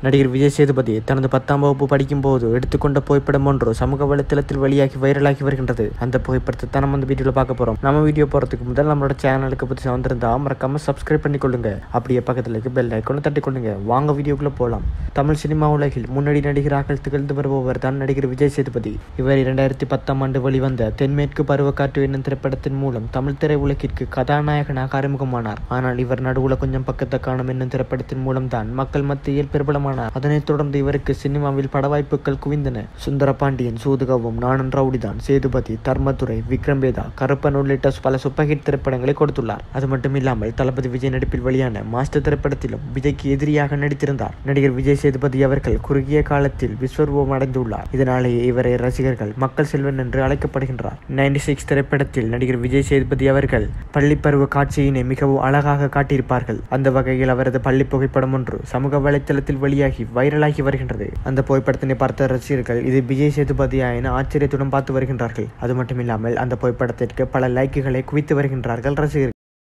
நடிகர் விஜய் சேதுபதி தனது பத்தாம் வகுப்பு படிக்கும் போது எடுத்துக்கொண்ட புகைப்படம் ஒன்று சமூக வலைத்தளத்தில் வெளியாகி வைரலாகி வருகின்றது அந்த புகைப்படத்தை தான் நம்ம இந்த வீடியோவில் பார்க்க போறோம் நம்ம வீடியோ போறதுக்கு முதல் நம்மளோட சேனலுக்கு பற்றி வந்திருந்தா மறக்காம சப்ஸ்கிரைப் பண்ணிக்கொள்ளுங்க அப்படியே பக்கத்தில் இருக்க பெல் ஐக்கோனை தட்டி கொள்ளுங்க வாங்க வீடியோக்குள்ள போகலாம் தமிழ் சினிமா உலகில் முன்னணி நடிகராக திகழ்ந்து வருபவர் தான் நடிகர் விஜய் சேதுபதி இவர் இரண்டாயிரத்தி பத்தாம் ஆண்டு வெளிவந்த தென்மேற்கு பருவக்காற்று என்னும் திரைப்படத்தின் மூலம் தமிழ் திரை உலகிற்கு கதாநாயகனாக அறிமுகமானார் ஆனால் இவர் நடுவுல கொஞ்சம் பக்கத்தை காணும் என்னும் திரைப்படத்தின் மூலம் தான் மக்கள் மத்தியில் பிரபலமானார் அதனைத் தொடர்ந்து இவருக்கு சினிமாவில் பட வாய்ப்புகள் குவிந்தன சுந்தர பாண்டியன் சூதுகவும் நானன் ரவுடிதான் சேதுபதி தர்மதுரை விக்ரம் வேதா கருப்பன் உள்ளிட்ட பல சூப்பர் ஹிட் திரைப்படங்களை கொடுத்துள்ளார் அது மட்டும் இல்லாமல் தளபதி விஜய் நடிப்பில் வெளியான மாஸ்டர் திரைப்படத்திலும் விஜய்க்கு எதிரியாக நடித்திருந்தார் நடிகர் விஜய் சேதுபதி அவர்கள் குறுகிய காலத்தில் விஸ்வரூபம் அடைந்துள்ளார் இதனாலேயே இவரை ரசிகர்கள் மக்கள் செல்வன் என்று அழைக்கப்படுகின்றார் நைன்டி சிக்ஸ் திரைப்படத்தில் நடிகர் விஜய் சேதுபதி அவர்கள் பள்ளி பருவ காட்சியினை மிகவும் அழகாக காட்டியிருப்பார்கள் அந்த வகையில் அவரது பள்ளி புகைப்படம் ஒன்று சமூக வலைத்தளத்தில் வெளியாகி வைரலாகி வருகின்றது அந்த புகைப்படத்தினை பார்த்த ரசிகர்கள் இது விஜய் சேதுபதியா என ஆச்சரியத்துடன் பார்த்து வருகின்றார்கள் அது மட்டுமில்லாமல் அந்த புகைப்படத்திற்கு பல லைக்குகளை குவித்து வருகின்றார்கள் ரசிகர்கள்